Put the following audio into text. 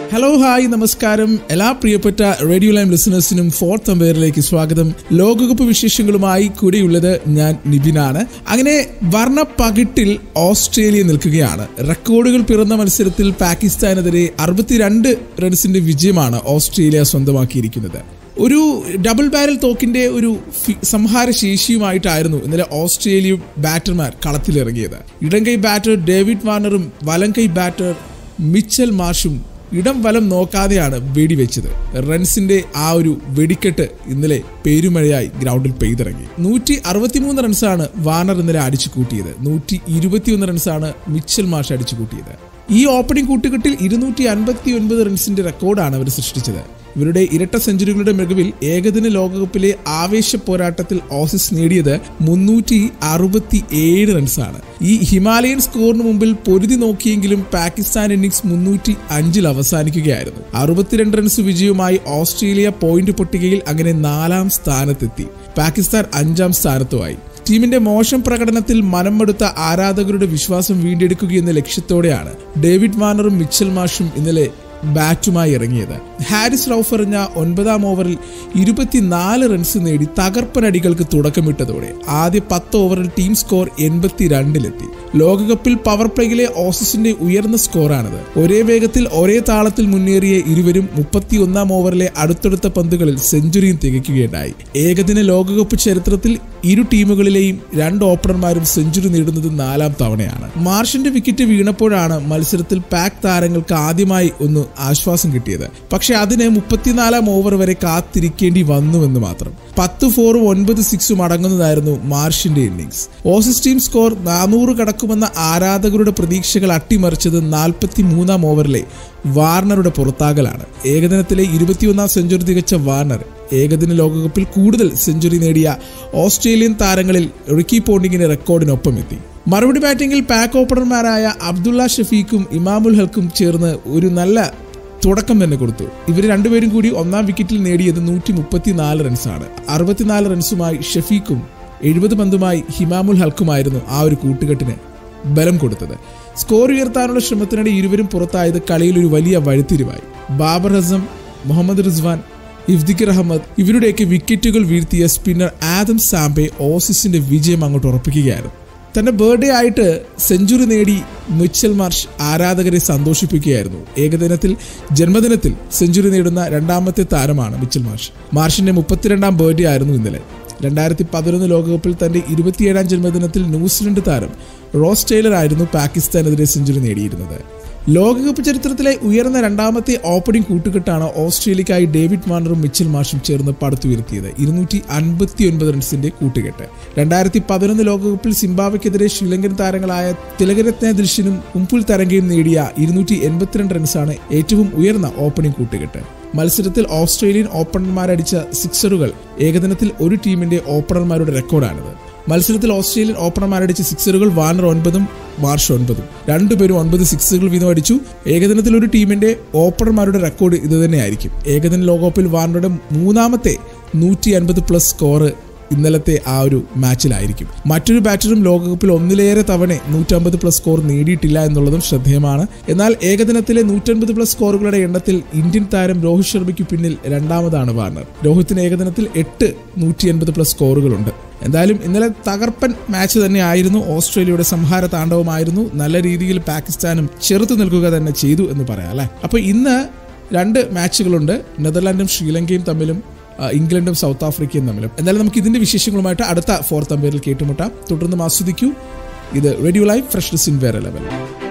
hello hi നമസ്കാരം എല്ലാ പ്രിയപ്പെട്ട റേഡിയോ ലൈം ലിസണേഴ്സിനും ഫോർത്ത് അമ്പയറിലേക്ക് സ്വാഗതം ലോകകപ്പ് വിശേഷങ്ങളുമായി കൂടെയുള്ളത് ഞാൻ നിബിനാണ് അങ്ങനെ വർണ്ണ പകിട്ടിൽ ഓസ്ട്രേലിയ നിൽക്കുകയാണ് റെക്കോർഡുകൾ പിറന്ന മത്സരത്തിൽ പാകിസ്ഥാനെതിരെ അറുപത്തിരണ്ട് റൺസിന്റെ വിജയമാണ് ഓസ്ട്രേലിയ സ്വന്തമാക്കിയിരിക്കുന്നത് ഒരു ഡബിൾ ബാരൽ തോക്കിന്റെ ഒരു ഫി- സംഹാര ശേഷിയുമായിട്ടായിരുന്നു ഇന്നലെ ഓസ്ട്രേലിയ ബാറ്റർമാർ കളത്തിലിറങ്ങിയത് ഇടംകൈ ബാറ്റർ ഡേവിഡ് വാർണറും വലംകൈ ബാറ്റർ മിച്ചൽ മാഷും ഇടം വലം നോക്കാതെയാണ് വെടിവെച്ചത് റൺസിന്റെ ആ ഒരു വെടിക്കെട്ട് ഇന്നലെ പേരുമഴയായി ഗ്രൗണ്ടിൽ പെയ്തിറങ്ങി നൂറ്റി അറുപത്തിമൂന്ന് റൺസാണ് വാർണർ ഇന്നലെ അടിച്ചു കൂട്ടിയത് നൂറ്റി ഇരുപത്തിയൊന്ന് റൺസാണ് മിച്ചൽ മാഷ് അടിച്ചു കൂട്ടിയത് ഈ ഓപ്പണിംഗ് കൂട്ടുകെട്ടിൽ ഇരുന്നൂറ്റി അൻപത്തി ഒൻപത് റൺസിന്റെ റെക്കോർഡാണ് അവർ സൃഷ്ടിച്ചത് ഇവരുടെ ഇരട്ട സെഞ്ചുറികളുടെ മികവിൽ ഏകദിന ലോകകപ്പിലെ ആവേശ പോരാട്ടത്തിൽ ഓസീസ് നേടിയത് മുന്നൂറ്റി അറുപത്തി ഏഴ് റൺസാണ് ഈ ഹിമാലയൻ സ്കോറിന് മുമ്പിൽ പൊരുതി നോക്കിയെങ്കിലും പാകിസ്ഥാൻ ഇന്നിംഗ്സ് മുന്നൂറ്റി അഞ്ചിൽ അവസാനിക്കുകയായിരുന്നു അറുപത്തിരണ്ട് റൺസ് വിജയവുമായി ഓസ്ട്രേലിയ പോയിന്റ് പട്ടികയിൽ അങ്ങനെ നാലാം സ്ഥാനത്തെത്തി പാകിസ്ഥാൻ അഞ്ചാം സ്ഥാനത്തുമായി ടീമിന്റെ മോശം പ്രകടനത്തിൽ മനംമടുത്ത ആരാധകരുടെ വിശ്വാസം വീണ്ടെടുക്കുകയെന്ന ലക്ഷ്യത്തോടെയാണ് ഡേവിഡ് വാർണറും മിച്ചൽ മാഷും ഇന്നലെ ബാറ്റുമായി ഇറങ്ങിയത് ഹാരിസ് റൌഫ് എറിഞ്ഞ ഒൻപതാം ഓവറിൽ ഇരുപത്തിനാല് റൺസ് നേടി തകർപ്പനടികൾക്ക് തുടക്കമിട്ടതോടെ ആദ്യ പത്ത് ഓവറിൽ ടീം സ്കോർ എൺപത്തിരണ്ടിലെത്തി ലോകകപ്പിൽ പവർ പ്ലേയിലെ ഓസീസിന്റെ ഉയർന്ന സ്കോറാണിത് ഒരേ വേഗത്തിൽ ഒരേ താളത്തിൽ മുന്നേറിയ ഇരുവരും മുപ്പത്തിയൊന്നാം ഓവറിലെ അടുത്തടുത്ത പന്തുകളിൽ സെഞ്ചുറിയും തികയ്ക്കുകയുണ്ടായി ഏകദിന ലോകകപ്പ് ചരിത്രത്തിൽ ഇരു ടീമുകളിലെയും രണ്ട് ഓപ്പണർമാരും സെഞ്ചുറി നേടുന്നത് നാലാം തവണയാണ് മാർഷിന്റെ വിക്കറ്റ് വീണപ്പോഴാണ് മത്സരത്തിൽ പാക് താരങ്ങൾക്ക് ആദ്യമായി ഒന്ന് ആശ്വാസം കിട്ടിയത് പക്ഷെ അതിന് മുപ്പത്തിനാലാം ഓവർ വരെ കാത്തിരിക്കേണ്ടി വന്നുവെന്ന് മാത്രം പത്ത് ഫോറും ഒൻപത് സിക്സും അടങ്ങുന്നതായിരുന്നു മാർഷിന്റെ ഇന്നിംഗ്സ് ഓസീസ് ടീം സ്കോർ നാനൂറ് കടക്കുമെന്ന ആരാധകരുടെ പ്രതീക്ഷകൾ അട്ടിമറിച്ചത് നാൽപ്പത്തി മൂന്നാം ഓവറിലെ വാർണറുടെ പുറത്താകലാണ് ഏകദിനത്തിലെ ഇരുപത്തിയൊന്നാം സെഞ്ചുറി തികച്ച വാർണർ ഏകദിന ലോകകപ്പിൽ കൂടുതൽ സെഞ്ചുറി നേടിയ ഓസ്ട്രേലിയൻ താരങ്ങളിൽ റിക്കി പോണ്ടിങ്ങിന് റെക്കോർഡിനൊപ്പം എത്തി മറുപടി ബാറ്റിംഗിൽ പാക്ക് ഓപ്പണർമാരായ അബ്ദുള്ള ഷഫീഖും ഇമാമുൽ ഹൽക്കും ചേർന്ന് ഒരു നല്ല തുടക്കം തന്നെ കൊടുത്തു ഇവർ രണ്ടുപേരും കൂടി ഒന്നാം വിക്കറ്റിൽ നേടിയത് നൂറ്റി മുപ്പത്തിനാല് റൺസാണ് അറുപത്തിനാല് റൺസുമായി ഷഫീഖും എഴുപത് പന്തുമായി ഹിമാമുൽ ഹൽക്കുമായിരുന്നു ആ ഒരു കൂട്ടുകെട്ടിന് ബലം കൊടുത്തത് സ്കോർ ഉയർത്താനുള്ള ശ്രമത്തിനിടെ ഇരുവരും പുറത്തായത് കളിയിൽ ഒരു വലിയ വഴിത്തിരിവായി ബാബർ അസം മുഹമ്മദ് റിസ്വാൻ ഇഫ്തിഖർ അഹമ്മദ് ഇവരുടെയൊക്കെ വിക്കറ്റുകൾ വീഴ്ത്തിയ സ്പിന്നർ ആദം സാംബെ ഓസീസിന്റെ വിജയം അങ്ങോട്ട് ഉറപ്പിക്കുകയായിരുന്നു തന്റെ ബർത്ത്ഡേ ആയിട്ട് സെഞ്ചുറി നേടി മിച്ചൽ മാർഷ് ആരാധകരെ സന്തോഷിപ്പിക്കുകയായിരുന്നു ഏകദിനത്തിൽ ജന്മദിനത്തിൽ സെഞ്ചുറി നേടുന്ന രണ്ടാമത്തെ താരമാണ് മിച്ചൽ മാർഷ് മാർഷിന്റെ മുപ്പത്തിരണ്ടാം ബർത്ത്ഡേ ആയിരുന്നു ഇന്നലെ രണ്ടായിരത്തി പതിനൊന്ന് ലോകകപ്പിൽ തന്റെ ഇരുപത്തിയേഴാം ജന്മദിനത്തിൽ ന്യൂസിലൻഡ് താരം റോസ് ടൈലർ ആയിരുന്നു പാകിസ്ഥാനെതിരെ സെഞ്ചുറി നേടിയിരുന്നത് ലോകകപ്പ് ചരിത്രത്തിലെ ഉയർന്ന രണ്ടാമത്തെ ഓപ്പണിംഗ് കൂട്ടുകെട്ടാണ് ഓസ്ട്രേലിയക്കായി ഡേവിഡ് വാർണറും മിച്ചൽ മാഷും ചേർന്ന് പടുത്തുയർത്തിയത് ഇരുന്നൂറ്റി അൻപത്തി ഒൻപത് റൺസിന്റെ കൂട്ടുകെട്ട് രണ്ടായിരത്തി പതിനൊന്ന് ലോകകപ്പിൽ സിംബാബ്വെക്കെതിരെ ശ്രീലങ്കൻ താരങ്ങളായ തിലകരത്ന ദിൽഷനും ഉംപുൽ തരംഗയും നേടിയ ഇരുന്നൂറ്റി എൺപത്തിരണ്ട് റൺസാണ് ഏറ്റവും ഉയർന്ന ഓപ്പണിംഗ് കൂട്ടുകെട്ട് മത്സരത്തിൽ ഓസ്ട്രേലിയൻ ഓപ്പണർമാരടിച്ച സിക്സറുകൾ ഏകദിനത്തിൽ ഒരു ടീമിന്റെ ഓപ്പണർമാരുടെ റെക്കോർഡാണിത് മത്സരത്തിൽ ഓസ്ട്രേലിയൻ ഓപ്പണർമാരടിച്ച സിക്സറുകൾ വാർണർ ഒൻപതും മാർഷ് ഒൻപതും രണ്ടുപേരും ഒൻപത് സിക്സുകൾ വീതം അടിച്ചു ഏകദിനത്തിൽ ഒരു ടീമിന്റെ ഓപ്പണർമാരുടെ റെക്കോർഡ് ഇത് തന്നെയായിരിക്കും ഏകദിന ലോകകപ്പിൽ വാർണറുടെ മൂന്നാമത്തെ നൂറ്റി അൻപത് പ്ലസ് സ്കോർ ഇന്നലത്തെ ആ ഒരു മാച്ചിലായിരിക്കും മറ്റൊരു ബാറ്ററും ലോകകപ്പിൽ ഒന്നിലേറെ തവണ നൂറ്റമ്പത് പ്ലസ് സ്കോർ നേടിയിട്ടില്ല എന്നുള്ളതും ശ്രദ്ധേയമാണ് എന്നാൽ ഏകദിനത്തിലെ നൂറ്റൻപത് പ്ലസ് സ്കോറുകളുടെ എണ്ണത്തിൽ ഇന്ത്യൻ താരം രോഹിത് ശർമ്മയ്ക്ക് പിന്നിൽ രണ്ടാമതാണ് വാർണർ രോഹിത്തിന് ഏകദിനത്തിൽ എട്ട് നൂറ്റി എൺപത് പ്ലസ് സ്കോറുകളുണ്ട് എന്തായാലും ഇന്നലെ തകർപ്പൻ മാച്ച് തന്നെയായിരുന്നു ഓസ്ട്രേലിയയുടെ സംഹാര താണ്ഡവമായിരുന്നു നല്ല രീതിയിൽ പാകിസ്ഥാനും ചെറുത്തു നിൽക്കുക തന്നെ ചെയ്തു എന്ന് പറയാം അല്ലെ അപ്പൊ ഇന്ന് രണ്ട് മാച്ചുകളുണ്ട് നെതർലാൻഡും ശ്രീലങ്കയും തമ്മിലും ആ, ഇംഗ്ലണ്ടും സൗത്ത് ആഫ്രിക്കയും തമ്മിലും എന്നാലും നമുക്ക് ഇതിന്റെ വിശേഷങ്ങളുമായിട്ട് അടുത്ത ഫോർത്ത് അമ്പയറിൽ കേട്ടുമുട്ടാം തുടർന്നും ആസ്വദിക്കൂ ഇത് റേഡിയോ ലൈവ് ഫ്രഷ്നസ് ഇൻ വേറെ ലെവൽ